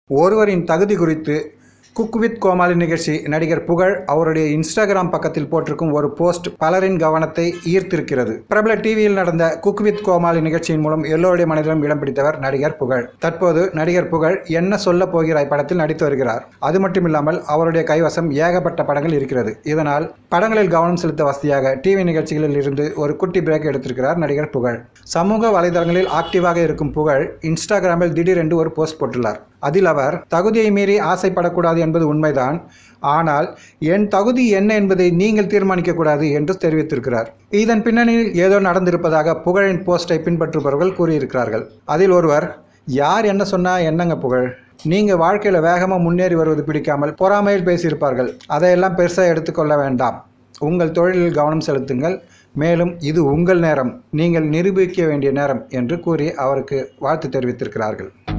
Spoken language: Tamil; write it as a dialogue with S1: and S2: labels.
S1: ஒருவரின் தகுதி குறித்து குக் வித் கோமாளி நிகழ்ச்சி நடிகர் புகழ் அவருடைய இன்ஸ்டாகிராம் பக்கத்தில் போட்டிருக்கும் ஒரு போஸ்ட் பலரின் கவனத்தை ஈர்த்திருக்கிறது பிரபல டிவியில் நடந்த குக் வித் கோமாளி நிகழ்ச்சியின் மூலம் எல்லோருடைய மனதிலும் இடம் பிடித்தவர் நடிகர் புகழ் தற்போது நடிகர் புகழ் என்ன சொல்ல போகிறாய் படத்தில் நடித்து வருகிறார் அது மட்டுமில்லாமல் அவருடைய கைவசம் ஏகப்பட்ட படங்கள் இருக்கிறது இதனால் படங்களில் கவனம் செலுத்த வசதியாக டிவி நிகழ்ச்சிகளில் இருந்து ஒரு குட்டி பிரேக் எடுத்திருக்கிறார் நடிகர் புகழ் சமூக வலைதளங்களில் ஆக்டிவாக இருக்கும் புகழ் இன்ஸ்டாகிராமில் திடீரென்று ஒரு போஸ்ட் போட்டுள்ளார் அதில் அவர் தகுதியை மீறி ஆசைப்படக்கூடாது என்பது உண்மைதான் ஆனால் என் தகுதி என்ன என்பதை நீங்கள் தீர்மானிக்கக்கூடாது என்று தெரிவித்திருக்கிறார் இதன் பின்னணியில் ஏதோ நடந்திருப்பதாக புகழின் போஸ்டை பின்பற்றுபவர்கள் கூறியிருக்கிறார்கள் அதில் ஒருவர் யார் என்ன சொன்னா என்னங்க புகழ் நீங்கள் வாழ்க்கையில் வேகமாக முன்னேறி வருவது பிடிக்காமல் பொறாமையில் பேசியிருப்பார்கள் அதையெல்லாம் பெருசாக எடுத்துக்கொள்ள வேண்டாம் உங்கள் தொழிலில் கவனம் செலுத்துங்கள் மேலும் இது உங்கள் நேரம் நீங்கள் நிரூபிக்க வேண்டிய நேரம் என்று கூறி அவருக்கு வாழ்த்து தெரிவித்திருக்கிறார்கள்